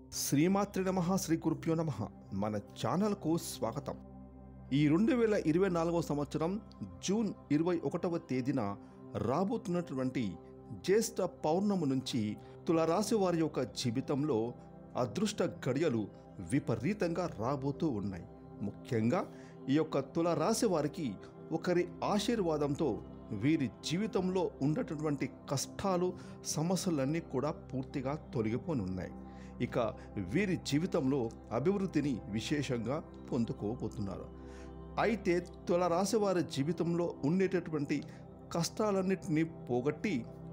శ్రీమాత్రి నమ శ్రీ గురుభ్యో నమ మన ఛానల్కు స్వాగతం ఈ రెండు వేల ఇరవై నాలుగవ సంవత్సరం జూన్ ఇరవై ఒకటవ తేదీన రాబోతున్నటువంటి జ్యేష్ఠ పౌర్ణమి నుంచి తులారాశి వారి యొక్క జీవితంలో అదృష్ట గడియలు విపరీతంగా రాబోతూ ఉన్నాయి ముఖ్యంగా ఈ యొక్క తులారాశి వారికి ఒకరి ఆశీర్వాదంతో వీరి జీవితంలో ఉన్నటువంటి కష్టాలు సమస్యలన్నీ కూడా పూర్తిగా తొలగిపోనున్నాయి ఇక వీరి జీవితంలో అభివృద్ధిని విశేషంగా పొందుకోబోతున్నారు అయితే తులరాశి వారి జీవితంలో ఉండేటటువంటి కష్టాలన్నిటినీ పోగొట్టి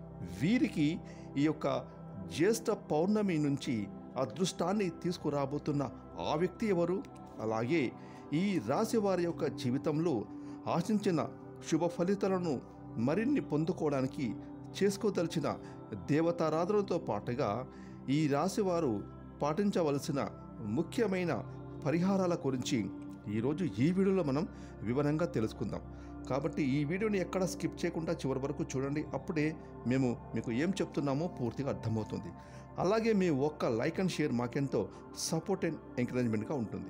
వీరికి ఈ యొక్క జ్యేష్ఠ పౌర్ణమి నుంచి అదృష్టాన్ని తీసుకురాబోతున్న ఆ వ్యక్తి ఎవరు అలాగే ఈ రాశి వారి యొక్క జీవితంలో ఆశించిన శుభ ఫలితాలను మరిన్ని పొందుకోవడానికి చేసుకోదలిచిన దేవతారాధనతో పాటుగా ఈ రాశివారు పాటించవలసిన ముఖ్యమైన పరిహారాల గురించి ఈరోజు ఈ వీడియోలో మనం వివరంగా తెలుసుకుందాం కాబట్టి ఈ వీడియోని ఎక్కడ స్కిప్ చేయకుండా చివరి వరకు చూడండి అప్పుడే మేము మీకు ఏం చెప్తున్నామో పూర్తిగా అర్థమవుతుంది అలాగే మీ ఒక్క లైక్ అండ్ షేర్ మాకెంతో సపోర్ట్ అండ్ ఎంకరేజ్మెంట్గా ఉంటుంది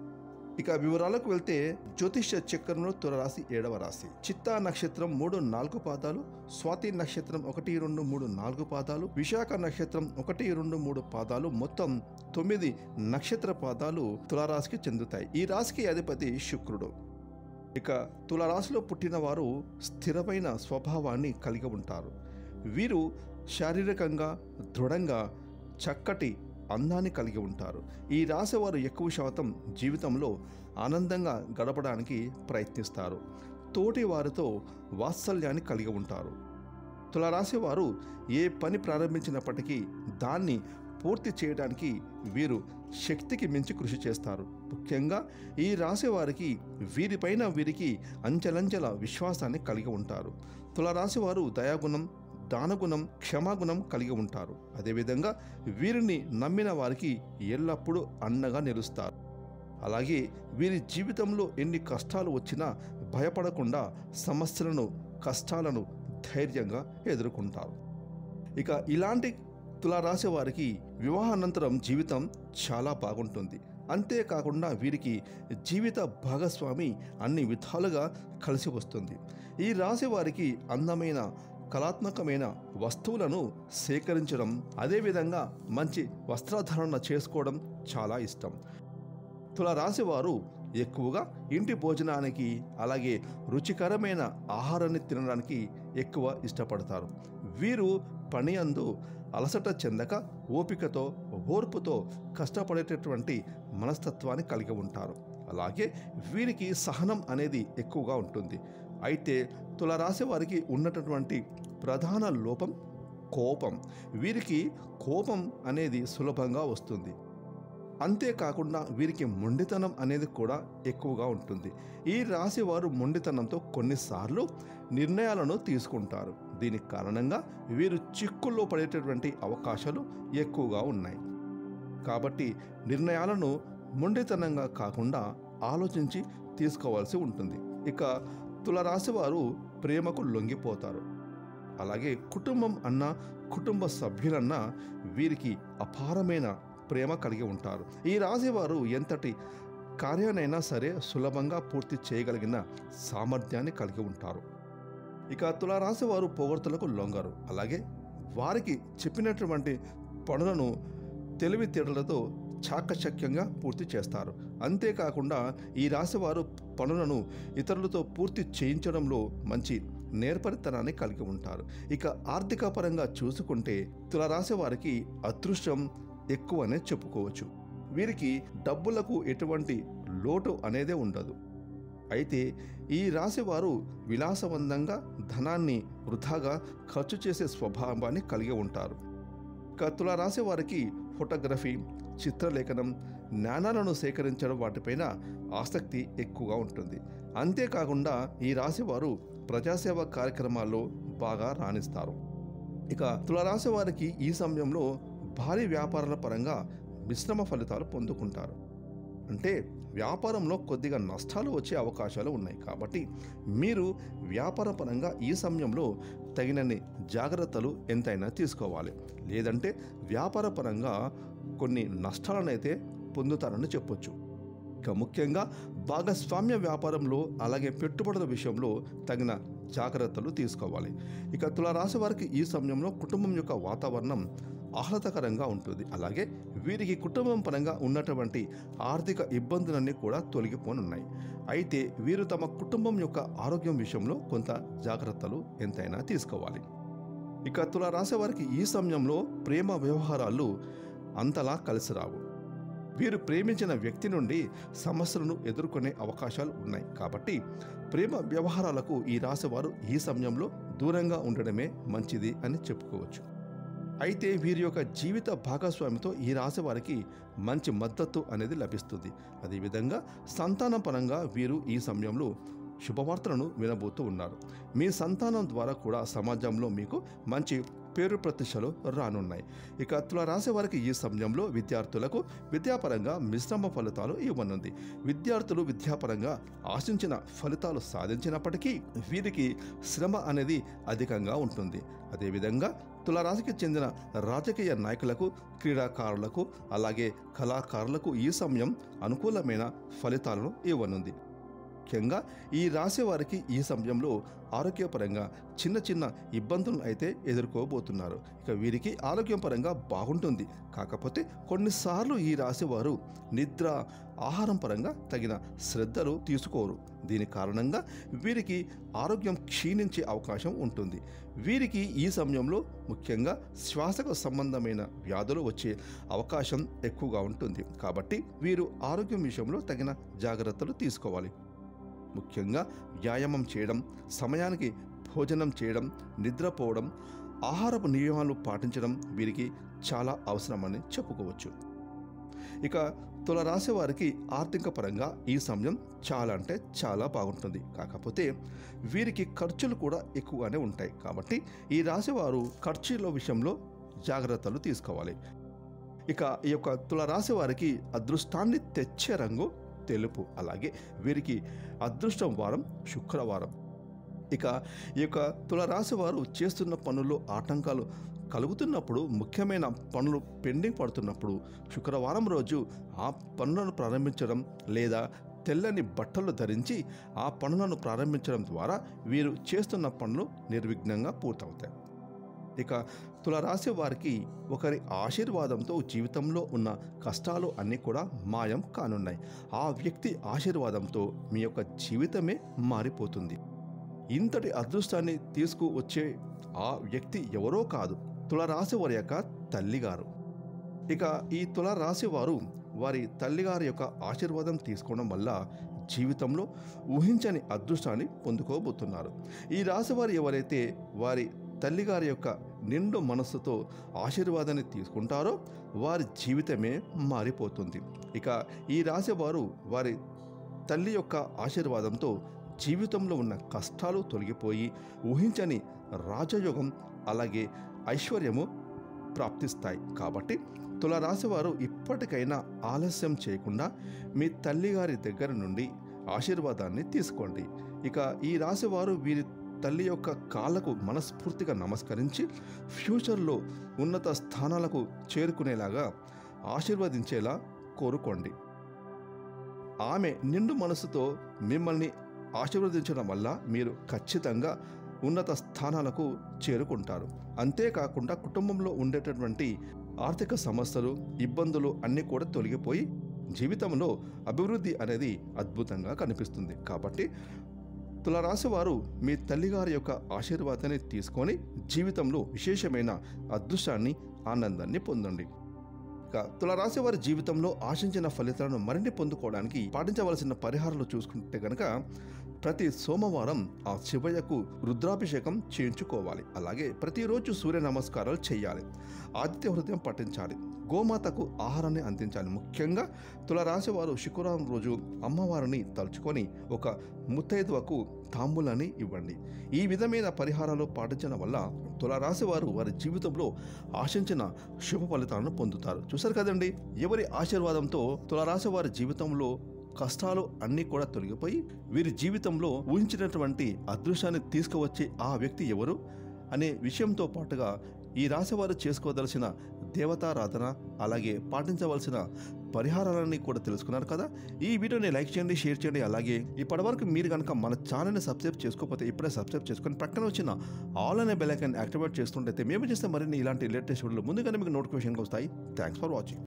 ఇక వివరాలకు వెళ్తే జ్యోతిష్య చక్రంలో తులరాశి ఏడవ రాశి చిత్తా నక్షత్రం మూడు నాలుగు పాదాలు స్వాతి నక్షత్రం ఒకటి రెండు మూడు నాలుగు పాదాలు విశాఖ నక్షత్రం ఒకటి రెండు మూడు పాదాలు మొత్తం తొమ్మిది నక్షత్ర పాదాలు తులారాశికి చెందుతాయి ఈ రాశికి అధిపతి శుక్రుడు ఇక తులరాశిలో పుట్టిన వారు స్థిరమైన స్వభావాన్ని కలిగి ఉంటారు వీరు శారీరకంగా దృఢంగా చక్కటి అందాన్ని కలిగి ఉంటారు ఈ రాశి వారు ఎక్కువ శాతం జీవితంలో ఆనందంగా గడపడానికి ప్రయత్నిస్తారు తోటి వారితో వాత్సల్యాన్ని కలిగి ఉంటారు తులారాశి వారు ఏ పని ప్రారంభించినప్పటికీ దాన్ని పూర్తి చేయడానికి వీరు శక్తికి మించి కృషి చేస్తారు ముఖ్యంగా ఈ రాశి వారికి వీరిపైన వీరికి అంచెలంచెల విశ్వాసాన్ని కలిగి ఉంటారు తులారాశి వారు దయాగుణం దానగుణం క్షమాగుణం కలిగి ఉంటారు అదేవిధంగా వీరిని నమ్మిన వారికి ఎల్లప్పుడూ అండగా నిలుస్తారు అలాగే వీరి జీవితంలో ఎన్ని కష్టాలు వచ్చినా భయపడకుండా సమస్యలను కష్టాలను ధైర్యంగా ఎదుర్కొంటారు ఇక ఇలాంటి తులారాశి వారికి వివాహానంతరం జీవితం చాలా బాగుంటుంది అంతేకాకుండా వీరికి జీవిత భాగస్వామి అన్ని విధాలుగా కలిసి వస్తుంది ఈ రాశి వారికి అందమైన కళాత్మకమైన వస్తువులను సేకరించడం అదేవిధంగా మంచి వస్త్రధారణ చేసుకోవడం చాలా ఇష్టం తులరాశి వారు ఎక్కువగా ఇంటి భోజనానికి అలాగే రుచికరమైన ఆహారాన్ని తినడానికి ఎక్కువ ఇష్టపడతారు వీరు పని అందు అలసట చెందక ఓపికతో ఓర్పుతో కష్టపడేటటువంటి మనస్తత్వాన్ని కలిగి ఉంటారు అలాగే వీరికి సహనం అనేది ఎక్కువగా ఉంటుంది అయితే తులరాశి వారికి ఉన్నటువంటి ప్రధాన లోపం కోపం వీరికి కోపం అనేది సులభంగా వస్తుంది అంతేకాకుండా వీరికి మొండితనం అనేది కూడా ఎక్కువగా ఉంటుంది ఈ రాశి వారు మొండితనంతో కొన్నిసార్లు నిర్ణయాలను తీసుకుంటారు దీనికి కారణంగా వీరు చిక్కుల్లో పడేటటువంటి అవకాశాలు ఎక్కువగా ఉన్నాయి కాబట్టి నిర్ణయాలను మొండితనంగా కాకుండా ఆలోచించి తీసుకోవాల్సి ఉంటుంది ఇక తులరాశి వారు ప్రేమకు లొంగిపోతారు అలాగే కుటుంబం అన్న కుటుంబ సభ్యులన్న వీరికి అపారమైన ప్రేమ కలిగి ఉంటారు ఈ రాశివారు ఎంతటి కార్యానైనా సరే సులభంగా పూర్తి చేయగలిగిన సామర్థ్యాన్ని కలిగి ఉంటారు ఇక తులారాశి వారు పొగడ్తలకు లొంగరు అలాగే వారికి చెప్పినటువంటి పనులను తెలివితేటలతో చాకచక్యంగా పూర్తి చేస్తారు అంతేకాకుండా ఈ రాశి వారు పనులను ఇతరులతో పూర్తి చేయించడంలో మంచి నేర్పరితనాన్ని కలిగి ఉంటారు ఇక ఆర్థిక పరంగా చూసుకుంటే తులరాశి వారికి అదృష్టం ఎక్కువనే చెప్పుకోవచ్చు వీరికి డబ్బులకు ఎటువంటి లోటు అనేదే ఉండదు అయితే ఈ రాశి వారు విలాసవంతంగా ధనాన్ని వృధాగా ఖర్చు చేసే స్వభావాన్ని కలిగి ఉంటారు కత్తుల రాశి వారికి ఫోటోగ్రఫీ చిత్రలేఖనం జ్ఞానాలను సేకరించడం వాటిపైన ఆసక్తి ఎక్కువగా ఉంటుంది అంతేకాకుండా ఈ రాశి వారు ప్రజాసేవ కార్యక్రమాల్లో బాగా రాణిస్తారు ఇక తులరాశి వారికి ఈ సమయంలో భారీ వ్యాపారాల పరంగా మిశ్రమ ఫలితాలు పొందుకుంటారు అంటే వ్యాపారంలో కొద్దిగా నష్టాలు వచ్చే అవకాశాలు ఉన్నాయి కాబట్టి మీరు వ్యాపార పరంగా ఈ సమయంలో తగినన్ని జాగ్రత్తలు ఎంతైనా తీసుకోవాలి లేదంటే వ్యాపార పరంగా కొన్ని నష్టాలనైతే పొందుతారని చెప్పొచ్చు ఇక ముఖ్యంగా భాగస్వామ్య వ్యాపారంలో అలాగే పెట్టుబడుల విషయంలో తగిన జాగ్రత్తలు తీసుకోవాలి ఇక తులారాశి వారికి ఈ సమయంలో కుటుంబం యొక్క వాతావరణం ఆహ్లాదకరంగా ఉంటుంది అలాగే వీరికి కుటుంబం పరంగా ఉన్నటువంటి ఆర్థిక ఇబ్బందులన్నీ కూడా తొలగిపోనున్నాయి అయితే వీరు తమ కుటుంబం యొక్క ఆరోగ్యం విషయంలో కొంత జాగ్రత్తలు ఎంతైనా తీసుకోవాలి ఇక తులారాశి వారికి ఈ సమయంలో ప్రేమ వ్యవహారాలు అంతలా కలిసి రావు వీరు ప్రేమించిన వ్యక్తి నుండి సమస్యలను ఎదుర్కొనే అవకాశాలు ఉన్నాయి కాబట్టి ప్రేమ వ్యవహారాలకు ఈ రాశివారు ఈ సమయంలో దూరంగా ఉండడమే మంచిది అని చెప్పుకోవచ్చు అయితే వీరి యొక్క జీవిత భాగస్వామితో ఈ రాశి వారికి మంచి మద్దతు అనేది లభిస్తుంది అదేవిధంగా సంతానం పరంగా వీరు ఈ సమయంలో శుభవార్తలను వినబోతూ ఉన్నారు మీ సంతానం ద్వారా కూడా సమాజంలో మీకు మంచి పేరు ప్రతిష్టలు రానున్నాయి ఇక తుల రాసే వారికి ఈ సమయంలో విద్యార్థులకు విద్యాపరంగా మిశ్రమ ఫలితాలు ఇవ్వనుంది విద్యార్థులు విద్యాపరంగా ఆశించిన ఫలితాలు సాధించినప్పటికీ వీరికి శ్రమ అనేది అధికంగా ఉంటుంది అదేవిధంగా తులారాశికి చెందిన రాజకీయ నాయకులకు క్రీడాకారులకు అలాగే కళాకారులకు ఈ సమయం అనుకూలమైన ఫలితాలను ఇవ్వనుంది ముఖ్యంగా ఈ రాశి వారికి ఈ సమయంలో ఆరోగ్యపరంగా చిన్న చిన్న ఇబ్బందులను అయితే ఎదుర్కోబోతున్నారు ఇక వీరికి ఆరోగ్యం పరంగా బాగుంటుంది కాకపోతే కొన్నిసార్లు ఈ రాశి వారు నిద్ర ఆహారం పరంగా తగిన శ్రద్ధలు తీసుకోరు దీని కారణంగా వీరికి ఆరోగ్యం క్షీణించే అవకాశం ఉంటుంది వీరికి ఈ సమయంలో ముఖ్యంగా శ్వాసకు సంబంధమైన వ్యాధులు వచ్చే అవకాశం ఎక్కువగా ఉంటుంది కాబట్టి వీరు ఆరోగ్యం విషయంలో తగిన జాగ్రత్తలు తీసుకోవాలి ముఖ్యంగా వ్యాయామం చేయడం సమయానికి భోజనం చేయడం నిద్రపోవడం ఆహారపు నియమాలు పాటించడం వీరికి చాలా అవసరమని చెప్పుకోవచ్చు ఇక తుల రాశి వారికి ఆర్థిక పరంగా ఈ సమయం చాలా అంటే చాలా బాగుంటుంది కాకపోతే వీరికి ఖర్చులు కూడా ఎక్కువగానే ఉంటాయి కాబట్టి ఈ రాశి వారు ఖర్చుల విషయంలో జాగ్రత్తలు తీసుకోవాలి ఇక ఈ యొక్క తుల రాశి వారికి అదృష్టాన్ని తెచ్చే రంగు తెలుపు అలాగే వీరికి అదృష్టం వారం శుక్రవారం ఇక ఈ యొక్క తులరాశి వారు చేస్తున్న పనుల్లో ఆటంకాలు కలుగుతున్నప్పుడు ముఖ్యమైన పనులు పెండింగ్ పడుతున్నప్పుడు శుక్రవారం రోజు ఆ పనులను ప్రారంభించడం లేదా తెల్లని బట్టలు ధరించి ఆ పనులను ప్రారంభించడం ద్వారా వీరు చేస్తున్న పనులు నిర్విఘ్నంగా పూర్తవుతాయి ఇక తులరాశి వారికి ఒకరి ఆశీర్వాదంతో జీవితంలో ఉన్న కష్టాలు అన్నీ కూడా మాయం కానున్నాయి ఆ వ్యక్తి ఆశీర్వాదంతో మీ యొక్క జీవితమే మారిపోతుంది ఇంతటి అదృష్టాన్ని తీసుకువచ్చే ఆ వ్యక్తి ఎవరో కాదు తులరాశి వారి యొక్క తల్లిగారు ఇక ఈ తులరాశి వారు వారి తల్లిగారి యొక్క ఆశీర్వాదం తీసుకోవడం వల్ల జీవితంలో ఊహించని అదృష్టాన్ని పొందుకోబోతున్నారు ఈ రాశి వారు ఎవరైతే వారి తల్లిగారి యొక్క నిండు మనస్సుతో ఆశీర్వాదాన్ని తీసుకుంటారో వారి జీవితమే మారిపోతుంది ఇక ఈ రాశి వారు వారి తల్లి యొక్క ఆశీర్వాదంతో జీవితంలో ఉన్న కష్టాలు తొలగిపోయి ఊహించని రాజయోగం అలాగే ఐశ్వర్యము ప్రాప్తిస్తాయి కాబట్టి తులరాశి వారు ఇప్పటికైనా ఆలస్యం చేయకుండా మీ తల్లిగారి దగ్గర నుండి ఆశీర్వాదాన్ని తీసుకోండి ఇక ఈ రాశి వారు వీరి తల్లి యొక్క కాళ్ళకు మనస్ఫూర్తిగా నమస్కరించి ఫ్యూచర్లో ఉన్నత స్థానాలకు చేరుకునేలాగా ఆశీర్వదించేలా కోరుకోండి ఆమె నిండు మనసుతో మిమ్మల్ని ఆశీర్వదించడం వల్ల మీరు ఖచ్చితంగా ఉన్నత స్థానాలకు చేరుకుంటారు అంతేకాకుండా కుటుంబంలో ఉండేటటువంటి ఆర్థిక సమస్యలు ఇబ్బందులు అన్నీ కూడా తొలగిపోయి జీవితంలో అభివృద్ధి అనేది అద్భుతంగా కనిపిస్తుంది కాబట్టి తులరాశి వారు మీ తల్లిగారి యొక్క ఆశీర్వాదాన్ని తీసుకొని జీవితంలో విశేషమైన అదృష్టాన్ని ఆనందాన్ని పొందండి ఇక తులరాశి వారి జీవితంలో ఆశించిన ఫలితాలను మరిన్ని పొందుకోవడానికి పాటించవలసిన పరిహారాలు చూసుకుంటే గనక ప్రతి సోమవారం ఆ శివయ్యకు రుద్రాభిషేకం చేయించుకోవాలి అలాగే ప్రతిరోజు సూర్య నమస్కారాలు చేయాలి ఆదిత్య హృదయం పఠించాలి గోమాతకు ఆహారాన్ని అందించాలి ముఖ్యంగా తులరాశి వారు శుక్రవారం రోజు అమ్మవారిని తలుచుకొని ఒక ముత్తైదువకు తాంబూలాన్ని ఇవ్వండి ఈ విధమైన పరిహారాలు పాటించడం వల్ల తులరాశి వారు వారి జీవితంలో ఆశించిన శుభ ఫలితాలను పొందుతారు చూసారు కదండి ఎవరి ఆశీర్వాదంతో తులరాశి వారి జీవితంలో కష్టాలు అన్నీ కూడా తొలగిపోయి వీరి జీవితంలో ఊహించినటువంటి అదృష్టాన్ని తీసుకువచ్చే ఆ వ్యక్తి ఎవరు అనే విషయంతో పాటుగా ఈ రాశి వారు చేసుకోదలసిన దేవతారాధన అలాగే పాటించవలసిన పరిహారాలన్నీ కూడా తెలుసుకున్నారు కదా ఈ వీడియోని లైక్ చేయండి షేర్ చేయండి అలాగే ఇప్పటివరకు మీరు కనుక మన ఛానల్ని సబ్స్క్రైబ్ చేసుకోకపోతే ఇప్పుడే సబ్స్క్రైబ్ చేసుకొని పక్కన వచ్చిన ఆల్ అనే బెల్ ఐకాన్ యాక్టివేట్ చేస్తుంటే మేము చేస్తే మరిన్ని ఇలాంటి లేటెస్ట్ వీడియోలు ముందుగానే మీకు నోటిఫికేషన్కి వస్తాయి థ్యాంక్స్ ఫర్ వాచింగ్